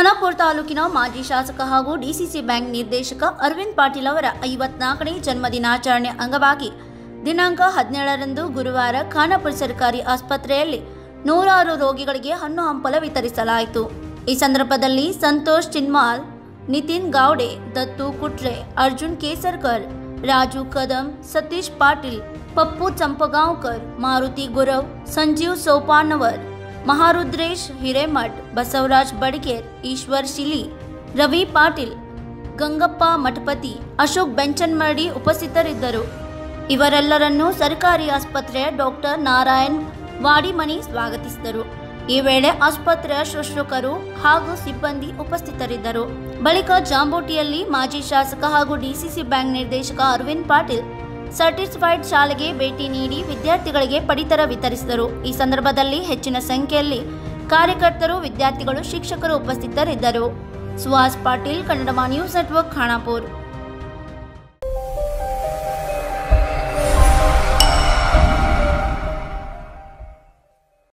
ಖಾನಾಪುರ ತಾಲೂಕಿನ ಮಾಜಿ ಶಾಸಕ ಹಾಗೂ ಡಿಸಿಸಿ ಬ್ಯಾಂಕ್ ನಿರ್ದೇಶಕ ಅರವಿಂದ್ ಪಾಟೀಲ್ ಅವರ ಐವತ್ನಾಲ್ಕನೇ ಜನ್ಮದಿನಾಚರಣೆ ಅಂಗವಾಗಿ ದಿನಾಂಕ ಹದಿನೇಳರಂದು ಗುರುವಾರ ಖಾನಾಪುರ ಸರ್ಕಾರಿ ಆಸ್ಪತ್ರೆಯಲ್ಲಿ ನೂರಾರು ರೋಗಿಗಳಿಗೆ ಹಣ್ಣು ಹಂಪಲ ವಿತರಿಸಲಾಯಿತು ಈ ಸಂದರ್ಭದಲ್ಲಿ ಸಂತೋಷ್ ಚಿನ್ಮಾಲ್ ನಿತಿನ್ ಗಾವ್ಡೆ ದತ್ತು ಕುಟ್ರೆ ಅರ್ಜುನ್ ಕೇಸರ್ಕರ್ ರಾಜು ಕದಂ ಸತೀಶ್ ಪಾಟೀಲ್ ಪಪ್ಪು ಚಂಪಗಾಂವ್ಕರ್ ಮಾರುತಿ ಗುರವ್ ಸಂಜೀವ್ ಸೋಪಾನವರ್ ಮಹಾರುದ್ರೇಶ್ ಹಿರೇಮಠ್ ಬಸವರಾಜ್ ಬಡಿಗೇರ್ ಈಶ್ವರ್ ಶಿಲಿ ರವಿ ಪಾಟೀಲ್ ಗಂಗಪ್ಪ ಮಠಪತಿ ಅಶೋಕ್ ಬೆಂಚನ್ಮಡಿ ಉಪಸ್ಥಿತರಿದ್ದರು ಇವರೆಲ್ಲರನ್ನೂ ಸರ್ಕಾರಿ ಆಸ್ಪತ್ರೆಯ ಡಾಕ್ಟರ್ ನಾರಾಯಣ್ ವಾಡಿಮನಿ ಸ್ವಾಗತಿಸಿದರು ಈ ವೇಳೆ ಆಸ್ಪತ್ರೆಯ ಶುಶ್ರೂಷಕರು ಹಾಗೂ ಸಿಬ್ಬಂದಿ ಉಪಸ್ಥಿತರಿದ್ದರು ಬಳಿಕ ಜಾಂಬೋಟಿಯಲ್ಲಿ ಮಾಜಿ ಶಾಸಕ ಹಾಗೂ ಡಿಸಿಸಿ ಬ್ಯಾಂಕ್ ನಿರ್ದೇಶಕ ಅರವಿಂದ್ ಪಾಟೀಲ್ ಸರ್ಟಿಫೈಡ್ ಶಾಲೆಗೆ ಭೇಟಿ ನೀಡಿ ವಿದ್ಯಾರ್ಥಿಗಳಿಗೆ ಪಡಿತರ ವಿತರಿಸಿದರು ಈ ಸಂದರ್ಭದಲ್ಲಿ ಹೆಚ್ಚಿನ ಸಂಖ್ಯೆಯಲ್ಲಿ ಕಾರ್ಯಕರ್ತರು ವಿದ್ಯಾರ್ಥಿಗಳು ಶಿಕ್ಷಕರು ಉಪಸ್ಥಿತರಿದ್ದರು ಸುಹಾಸ್ ಪಾಟೀಲ್ ಕನ್ನಡ ನ್ಯೂಸ್ ನೆಟ್ವರ್ಕ್ ಖಾನಾಪುರ್